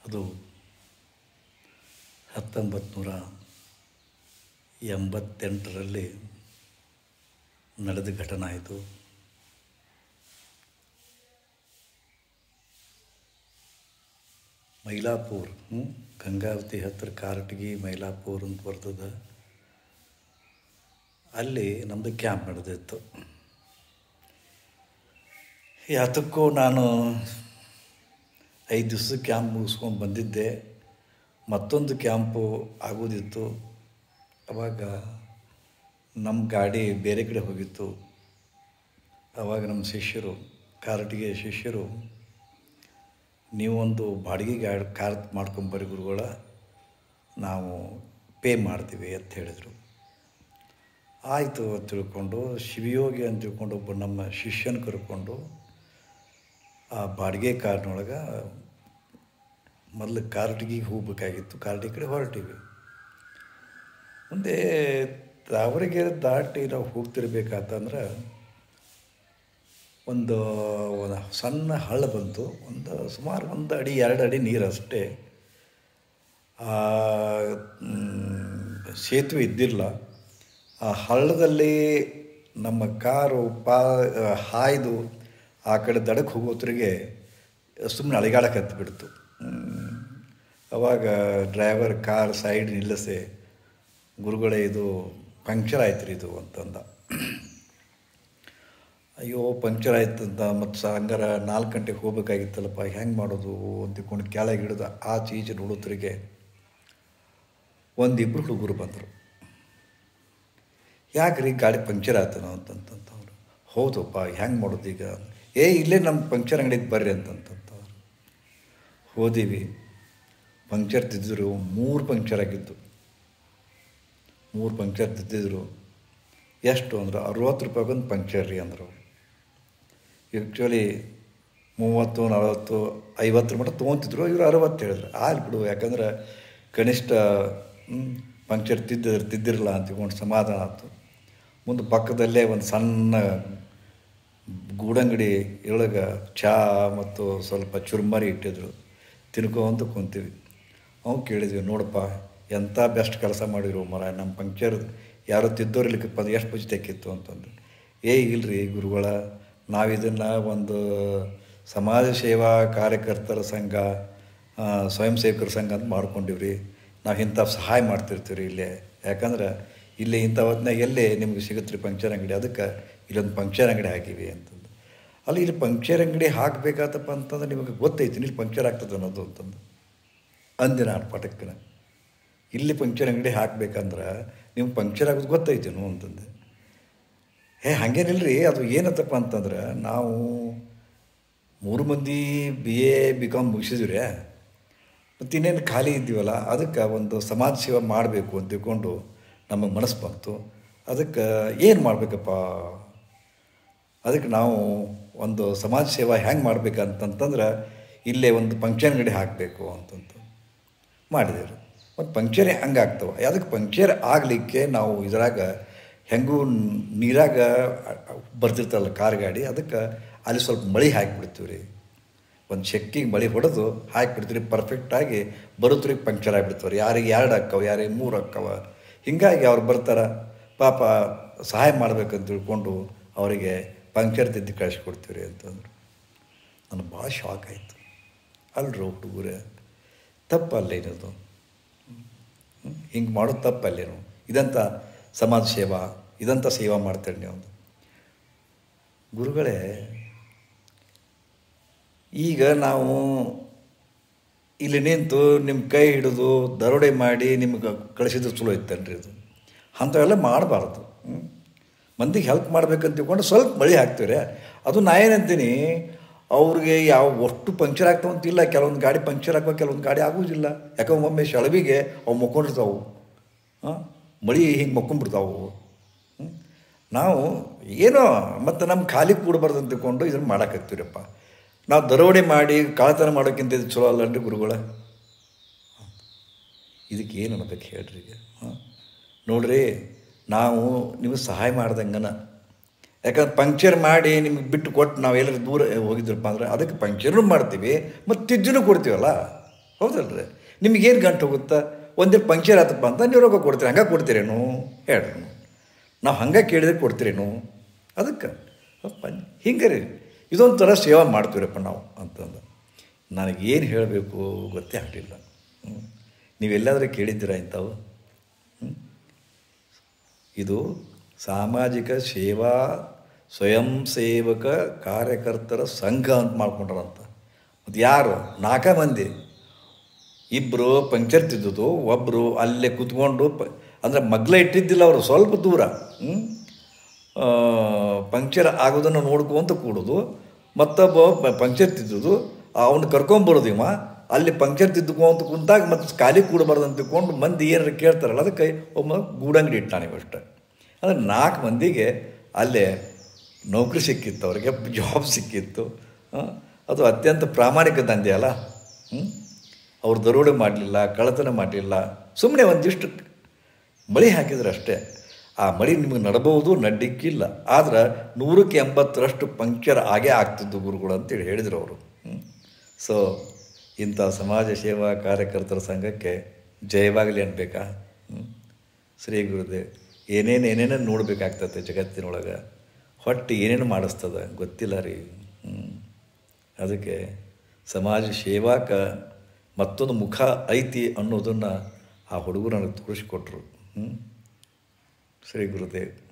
ಅದು ಹತ್ತೊಂಬತ್ತು ನೂರ ಎಂಬತ್ತೆಂಟರಲ್ಲಿ ನಡೆದ ಘಟನೆ ಆಯಿತು ಮೈಲಾಪುರ್ ಹ್ಞೂ ಗಂಗಾವತಿ ಹತ್ತಿರ ಕಾರಟಗಿ ಮೈಲಾಪುರ್ ಅಂತ ಬರ್ತದ ಅಲ್ಲಿ ನಮ್ಮದು ಕ್ಯಾಂಪ್ ನಡೆದಿತ್ತು ಯಾತಕ್ಕೂ ನಾನು ಐದು ದಿವಸ ಕ್ಯಾಂಪ್ ಮುಗಿಸ್ಕೊಂಡು ಬಂದಿದ್ದೆ ಮತ್ತೊಂದು ಕ್ಯಾಂಪು ಆಗೋದಿತ್ತು ಅವಾಗ ನಮ್ಮ ಗಾಡಿ ಬೇರೆ ಕಡೆ ಹೋಗಿತ್ತು ಅವಾಗ ನಮ್ಮ ಶಿಷ್ಯರು ಕಾರಟಿಗೆ ಶಿಷ್ಯರು ನೀವೊಂದು ಬಾಡಿಗೆ ಗಾಡಿ ಕಾರ್ ಮಾಡ್ಕೊಂಬರಿ ಗುರುಗಳ ನಾವು ಪೇ ಮಾಡ್ತೀವಿ ಅಂತ ಹೇಳಿದರು ಆಯಿತು ಅಂತ ತಿಳ್ಕೊಂಡು ಶಿವಯೋಗಿ ಅಂತ ತಿಳ್ಕೊಂಡು ಒಬ್ಬ ನಮ್ಮ ಶಿಷ್ಯನ ಕರ್ಕೊಂಡು ಆ ಬಾಡಿಗೆ ಕಾರ್ನೊಳಗೆ ಮೊದಲು ಕಾರಟಗಿಗೆ ಹೋಗ್ಬೇಕಾಗಿತ್ತು ಕಾರಟಗಿ ಕಡೆ ಹೊರಟಿವಿ ಮುಂದೆ ತಾವರೆಗೆರೆ ದಾಟಿ ನಾವು ಹೋಗ್ತಿರ್ಬೇಕಾತಂದ್ರೆ ಒಂದು ಒಂದು ಸಣ್ಣ ಹಳ್ಳ ಬಂತು ಒಂದು ಸುಮಾರು ಒಂದು ಅಡಿ ಎರಡು ಅಡಿ ನೀರು ಅಷ್ಟೇ ಆ ಮ್, ಸೇತುವೆ ಇದ್ದಿಲ್ಲ ಆ ಹಳ್ಳದಲ್ಲಿ ನಮ್ಮ ಕಾರು ಪಾ ಹಾಯ್ದು ಆ ಕಡೆ ದಡಕ್ಕೆ ಹೋಗೋತ್ರಿಗೆ ಸುಮ್ಮನೆ ಅಳಿಗಾಡಕ್ಕೆ ಹತ್ತಿಬಿಡ್ತು ಅವಾಗ ಡ್ರೈವರ್ ಕಾರ್ ಸೈಡ್ ನಿಲ್ಲಿಸಿ ಗುರುಗಳೇ ಇದು ಪಂಕ್ಚರ್ ಆಯ್ತು ರೀ ಇದು ಅಂತಂದ ಅಯ್ಯೋ ಪಂಕ್ಚರ್ ಆಯ್ತು ಅಂತ ಮತ್ತು ಹಂಗಾರ ನಾಲ್ಕು ಗಂಟೆಗೆ ಹೋಗ್ಬೇಕಾಗಿತ್ತಲ್ಲಪ್ಪ ಹೆಂಗೆ ಮಾಡೋದು ಅಂತ ತಿಳ್ಕೊಂಡು ಕೆಳಗೆ ಹಿಡಿದು ಆಚೆ ಈಚೆ ನೋಡೋತ್ರಿಗೆ ಒಂದಿಬ್ಬರು ಹುಡುಗರು ಬಂದರು ಯಾಕ್ರಿ ಗಾಡಿ ಪಂಕ್ಚರ್ ಆಯ್ತನೋ ಅಂತಂತಂತವ್ರು ಹೌದಪ್ಪ ಹೆಂಗೆ ಮಾಡೋದು ಈಗ ಏ ಇಲ್ಲೇ ನಮ್ಮ ಪಂಕ್ಚರ್ ಅಂಗಡಿಗೆ ಬರ್ರಿ ಅಂತಂತಂತವ್ರು ಹೋದೀವಿ ಪಂಕ್ಚರ್ ತಿದ್ದಿದ್ರು ಮೂರು ಪಂಕ್ಚರ್ ಆಗಿದ್ದು ಮೂರು ಪಂಕ್ಚರ್ ತಿದ್ದಿದ್ರು ಎಷ್ಟು ಅಂದ್ರೆ ಅರುವತ್ತು ರೂಪಾಯಿಗೊಂದು ಪಂಕ್ಚರ್ ರೀ ಅಂದರು ಆ್ಯಕ್ಚುಲಿ ಮೂವತ್ತು ನಲವತ್ತು ಐವತ್ತರ ಮಟ್ಟ ತೊಗೊತಿದ್ರು ಇವರು ಅರವತ್ತು ಹೇಳಿದ್ರು ಆಯ್ತು ಬಿಡು ಯಾಕಂದ್ರೆ ಕನಿಷ್ಠ ಹ್ಮ್, ಪಂಕ್ಚರ್ ತಿದ್ದಿದ್ರೆ ತಿದ್ದಿರಲ್ಲ ಅಂತ ತಿಳ್ಕೊಂಡು ಸಮಾಧಾನ ಆಯ್ತು ಮುಂದೆ ಪಕ್ಕದಲ್ಲೇ ಒಂದು ಸಣ್ಣ ಗೂಡಂಗಡಿ ಒಳಗೆ ಚಹಾ ಮತ್ತು ಸ್ವಲ್ಪ ಚುರುಮರಿ ಇಟ್ಟಿದ್ರು ತಿನ್ಕೊಂತ ಕುಂತೀವಿ ಅವ್ನು ಕೇಳಿದ್ವಿ ನೋಡಪ್ಪ ಎಂಥ ಬೆಸ್ಟ್ ಕೆಲಸ ಮಾಡಿರು ಮರ ನಮ್ಮ ಪಂಕ್ಚರ್ ಯಾರೋ ತಿದ್ದೋರಿಲಿಕ್ಕಪ್ಪ ಅದು ಎಷ್ಟು ಪೂಜೆ ತೆಕ್ಕಿತ್ತು ಅಂತಂದು ಏ ಇಲ್ರಿ ಗುರುಗಳ ನಾವು ಇದನ್ನು ಒಂದು ಸಮಾಜ ಸೇವಾ ಕಾರ್ಯಕರ್ತರ ಸಂಘ ಆ, ಸ್ವಯಂ ಸೇವಕರ ಸಂಘ ಅಂತ ಮಾಡ್ಕೊಂಡಿವ್ರಿ ನಾವು ಇಂಥ ಸಹಾಯ ಮಾಡ್ತಿರ್ತೀವಿ ರೀ ಇಲ್ಲೇ ಯಾಕಂದ್ರೆ ಇಲ್ಲಿ ಇಂಥ ಹೊತ್ನಾಗ ಎಲ್ಲೇ ನಿಮ್ಗೆ ಸಿಗುತ್ತೆ ರೀ ಪಂಕ್ಚರ್ ಅಂಗಡಿ ಅದಕ್ಕೆ ಇಲ್ಲೊಂದು ಪಂಕ್ಚರ್ ಅಂಗಡಿ ಹಾಕಿವಿ ಅಂತಂದು ಅಲ್ಲಿ ಇಲ್ಲಿ ಪಂಕ್ಚರ್ ಅಂಗಡಿ ಹಾಕಬೇಕಾತಪ್ಪ ಅಂತಂದ್ರೆ ನಿಮಗೆ ಗೊತ್ತೈತಿ ಇಲ್ಲಿ ಪಂಕ್ಚರ್ ಆಗ್ತದೆ ಅನ್ನೋದು ಅಂತಂದು ಅಂದೆ ನಾನು ಪಟಕ್ಕನ ಇಲ್ಲಿ ಪಂಕ್ಚರ್ ಅಂಗಡಿ ಹಾಕ್ಬೇಕಂದ್ರೆ ನಿಮ್ಗೆ ಪಂಕ್ಚರ್ ಆಗೋದು ಗೊತ್ತೈತೇನು ಅಂತಂದೆ ಏ ಹಾಗೇನಿಲ್ರಿ ಅದು ಏನತ್ತಪ್ಪ ಅಂತಂದ್ರೆ ನಾವು ಮೂರು ಮಂದಿ ಬಿ ಎ ಬಿ ಕಾಮ್ ಮುಗಿಸಿದ್ವಿ ರೀ ಮತ್ತು ಇನ್ನೇನು ಖಾಲಿ ಇದ್ದೀವಲ್ಲ ಅದಕ್ಕೆ ಒಂದು ಸಮಾಜ ಸೇವೆ ಮಾಡಬೇಕು ಅಂತ ತಿಳ್ಕೊಂಡು ನಮಗೆ ಮನಸ್ಸು ಬಂತು ಅದಕ್ಕೆ ಏನು ಮಾಡಬೇಕಪ್ಪ ಅದಕ್ಕೆ ನಾವು ಒಂದು ಸಮಾಜ ಸೇವಾ ಹೆಂಗೆ ಮಾಡ್ಬೇಕಂತಂತಂದ್ರೆ ಇಲ್ಲೇ ಒಂದು ಪಂಕ್ಚರ್ ಅಂಗಡಿ ಹಾಕಬೇಕು ಅಂತಂತ ಮಾಡಿದೆವು ಮತ್ತು ಪಂಕ್ಚರ್ ಹಂಗೆ ಆಗ್ತವೆ ಅದಕ್ಕೆ ಪಂಕ್ಚರ್ ಆಗಲಿಕ್ಕೆ ನಾವು ಇದ್ರಾಗ ಹೆಂಗೂ ನೀರಾಗ ಬರ್ತಿರ್ತಲ್ಲ ಕಾರ್ ಗಾಡಿ ಅದಕ್ಕೆ ಅಲ್ಲಿ ಸ್ವಲ್ಪ ಮಳೆ ಹಾಕಿಬಿಡ್ತೀವಿ ರೀ ಒಂದು ಚೆಕ್ಕಿಗೆ ಮಳೆ ಹೊಡೆದು ಹಾಕಿಬಿಡ್ತೀವಿ ಪರ್ಫೆಕ್ಟಾಗಿ ಬರುತ್ರಿಗೆ ಪಂಕ್ಚರ್ ಆಗಿಬಿಡ್ತಾವೆ ರೀ ಯಾರಿಗೆ ಎರಡು ಅಕ್ಕವ ಯಾರಿಗೆ ಮೂರು ಅಕ್ಕವ ಹೀಗಾಗಿ ಅವ್ರು ಬರ್ತಾರೆ ಪಾಪ ಸಹಾಯ ಮಾಡ್ಬೇಕಂತ ತಿಳ್ಕೊಂಡು ಅವರಿಗೆ ಪಂಕ್ಚರ್ ತಿದ್ದು ಕಳಿಸ್ಕೊಡ್ತೀವಿ ರೀ ಅಂತಂದ್ರು ನನಗೆ ಭಾಳ ಶಾಕ್ ಆಯಿತು ಅಲ್ರಿ ಹುಡುಗರೇ ತಪ್ಪಲ್ಲೇನದು ಹಿಂಗೆ ಮಾಡೋದು ತಪ್ಪಲ್ಲೇನು ಇದಂಥ ಸಮಾಜ ಸೇವಾ ಇದಂಥ ಸೇವಾ ಮಾಡ್ತೇನೆ ನೀವು ಗುರುಗಳೇ ಈಗ ನಾವು ಇಲ್ಲಿ ನಿಂತು ನಿಮ್ಮ ಕೈ ಹಿಡಿದು ದರೋಡೆ ಮಾಡಿ ನಿಮ್ಗೆ ಕಳಿಸಿದ್ರೆ ಚಲೋ ಇತ್ತನ್ರಿ ಇದು ಅಂಥವೆಲ್ಲ ಮಾಡಬಾರ್ದು ಹ್ಮ್? ಮಂದಿಗೆ ಹೆಲ್ಪ್ ಮಾಡ್ಬೇಕಂತ ತಿಳ್ಕೊಂಡು ಸ್ವಲ್ಪ ಮಳೆ ಹಾಕ್ತೀವ್ರೆ ಅದು ನಾ ಏನಂತೀನಿ ಅವ್ರಿಗೆ ಯಾವ ಅಷ್ಟು ಪಂಕ್ಚರ್ ಆಗ್ತಾವಂತಿಲ್ಲ ಕೆಲವೊಂದು ಗಾಡಿ ಪಂಕ್ಚರ್ ಆಗ್ಬೇಕು ಕೆಲವೊಂದು ಗಾಡಿ ಆಗೋದಿಲ್ಲ ಯಾಕಂದ್ರೆ ಒಮ್ಮೆ ಸೆಳವಿಗೆ ಅವು ಮಕ್ಕೊಂಡಿರ್ತಾವೆ ಹಾಂ ಮಳೆ ಹಿಂಗೆ ಮಕ್ಕೊಂಡ್ಬಿಡ್ತಾವು ಹ್ಮ್? ನಾವು ಏನೋ ಮತ್ತು ನಮ್ಮ ಖಾಲಿ ಕೂಡಬಾರ್ದು ಅಂತ ತಿಳ್ಕೊಂಡು ಇದನ್ನು ಮಾಡಾಕತ್ತೀರಪ್ಪ ನಾವು ದರೋಡೆ ಮಾಡಿ ಕಳ್ಳತನ ಮಾಡೋಕ್ಕಿಂತ ಇದು ಚಲೋ ಅಲ್ಲನ್ರಿ ಗುರುಗಳ ಇದಕ್ಕೆ ಏನು ಅನ್ಬೇಕು ಹೇಳ್ರಿ ಈಗ ಹಾಂ ನೋಡ್ರಿ ನಾವು ನಿಮಗೆ ಸಹಾಯ ಮಾಡ್ದಂಗನ ಯಾಕಂದ್ರೆ ಪಂಕ್ಚರ್ ಮಾಡಿ ನಿಮ್ಗೆ ಬಿಟ್ಟು ಕೊಟ್ಟು ನಾವು ಎಲ್ಲರೂ ದೂರ ಹೋಗಿದ್ರಪ್ಪ ಅಂದ್ರೆ ಅದಕ್ಕೆ ಪಂಕ್ಚರ್ನು ಮಾಡ್ತೀವಿ ಮತ್ತು ತಿಜ್ಜನು ಕೊಡ್ತೀವಲ್ಲ ಹೌದಲ್ರಿ ನಿಮಗೇನು ಗಂಟು ಹೋಗುತ್ತಾ ಒಂದಿನ ಪಂಕ್ಚರ್ ಆತಪ್ಪ ಅಂತ ನೀವು ರೊಕ್ಕ ಕೊಡ್ತೀರಿ ಹಂಗೆ ಕೊಡ್ತೀರೇನು ಹೇಳ್ರಿ ನಾವು ಹಂಗೆ ಕೇಳಿದ್ರೆ ಕೊಡ್ತೀರೇನು ಅದಕ್ಕೆ ಪಂ ಹಿಂಗೆ ರೀ ಇದೊಂಥರ ಸೇವೆ ಮಾಡ್ತೀವರಪ್ಪ ನಾವು ಅಂತಂದು ನನಗೇನು ಹೇಳಬೇಕು ಗೊತ್ತೇ ಆಗಲಿಲ್ಲ ನೀವೆಲ್ಲಾದರೂ ಕೇಳಿದ್ದೀರಾ ಇಂಥವು ಹ್ಮ್? ಇದು ಸಾಮಾಜಿಕ ಸೇವಾ ಸ್ವಯಂ ಸೇವಕ ಕಾರ್ಯಕರ್ತರ ಸಂಘ ಅಂತ ಮಾಡ್ಕೊಂಡ್ರಂತ ಮತ್ತು ಯಾರು ನಾಲ್ಕ ಮಂದಿ ಇಬ್ಬರು ಪಂಕ್ಚರ್ ತಿದ್ದುದು ಒಬ್ಬರು ಅಲ್ಲೇ ಕೂತ್ಕೊಂಡು ಪ ಅಂದರೆ ಮಗ್ಲ ಇಟ್ಟಿದ್ದಿಲ್ಲ ಅವರು ಸ್ವಲ್ಪ ದೂರ ಹ್ಮ್? ಆ, ಪಂಕ್ಚರ್ ಆಗೋದನ್ನು ನೋಡ್ಕೊಂತ ಕೂಡೋದು ಮತ್ತೊಬ್ಬ ಪ- ಪಂಕ್ಚರ್ ತಿದ್ದುದು ಅವನು ಕರ್ಕೊಂಬರೋದು ಇವ ಅಲ್ಲಿ ಪಂಕ್ಚರ್ ತಿದ್ದುಕೊಂತ ಕುಂತಾಗ ಮತ್ತು ಖಾಲಿ ಕೂಡಬಾರ್ದು ಅಂತ ತಿಳ್ಕೊಂಡು ಮಂದಿ ಏನಾರು ಕೇಳ್ತಾರಲ್ಲ ಅದಕ್ಕೆ ಒಬ್ಬ ಗೂಡಂಗಡಿ ಇಟ್ಟಾನೆ ಅಷ್ಟೆ ಅಂದರೆ ನಾಲ್ಕು ಮಂದಿಗೆ ಅಲ್ಲೇ ನೌಕರಿ ಸಿಕ್ಕಿತ್ತು ಅವ್ರಿಗೆ ಜಾಬ್ ಸಿಕ್ಕಿತ್ತು ಆ, ಅದು ಅತ್ಯಂತ ಪ್ರಾಮಾಣಿಕ ದಂಧೆ ಅಲ್ಲ ಹ್ಮ್? ಅವ್ರು ದರೋಡೆ ಮಾಡಲಿಲ್ಲ ಕಳ್ಳತನ ಮಾಡಲಿಲ್ಲ ಸುಮ್ಮನೆ ಒಂದಿಷ್ಟು ಮಳೆ ಹಾಕಿದ್ರೆ ಅಷ್ಟೇ ಆ ಮಳೆ ನಿಮಗೆ ನಡಬಹುದು ನಡ್ಲಿಕ್ಕಿಲ್ಲ ಆದ್ರೆ ನೂರಕ್ಕೆ ಎಂಬತ್ತರಷ್ಟು ಪಂಕ್ಚರ್ ಆಗೇ ಆಗ್ತಿದ್ದು ಗುರುಗಳು ಅಂತೇಳಿ ಹೇಳಿದರು ಅವರು ಸೊ ಇಂಥ ಸಮಾಜ ಸೇವಾ ಕಾರ್ಯಕರ್ತರ ಸಂಘಕ್ಕೆ ಜಯವಾಗಲಿ ಅನ್ಬೇಕಾ ಹ್ಮ್? ಶ್ರೀ ಗುರುದೇವ್ ಏನೇನು ಏನೇನು ನೋಡಬೇಕಾಗ್ತದೆ ಜಗತ್ತಿನೊಳಗೆ ಹೊಟ್ಟೆ ಏನೇನು ಮಾಡಿಸ್ತದ ಗೊತ್ತಿಲ್ಲ ರೀ ಹ್ಮ್. ಅದಕ್ಕೆ ಸಮಾಜ ಸೇವಾಕ ಮತ್ತೊಂದು ಮುಖ ಐತಿ ಅನ್ನೋದನ್ನು ಆ ಹುಡುಗರು ನನಗೆ ತೋರಿಸ್ಕೊಟ್ರು ಹ್ಞೂ ಶ್ರೀ ಗುರುದೇವ್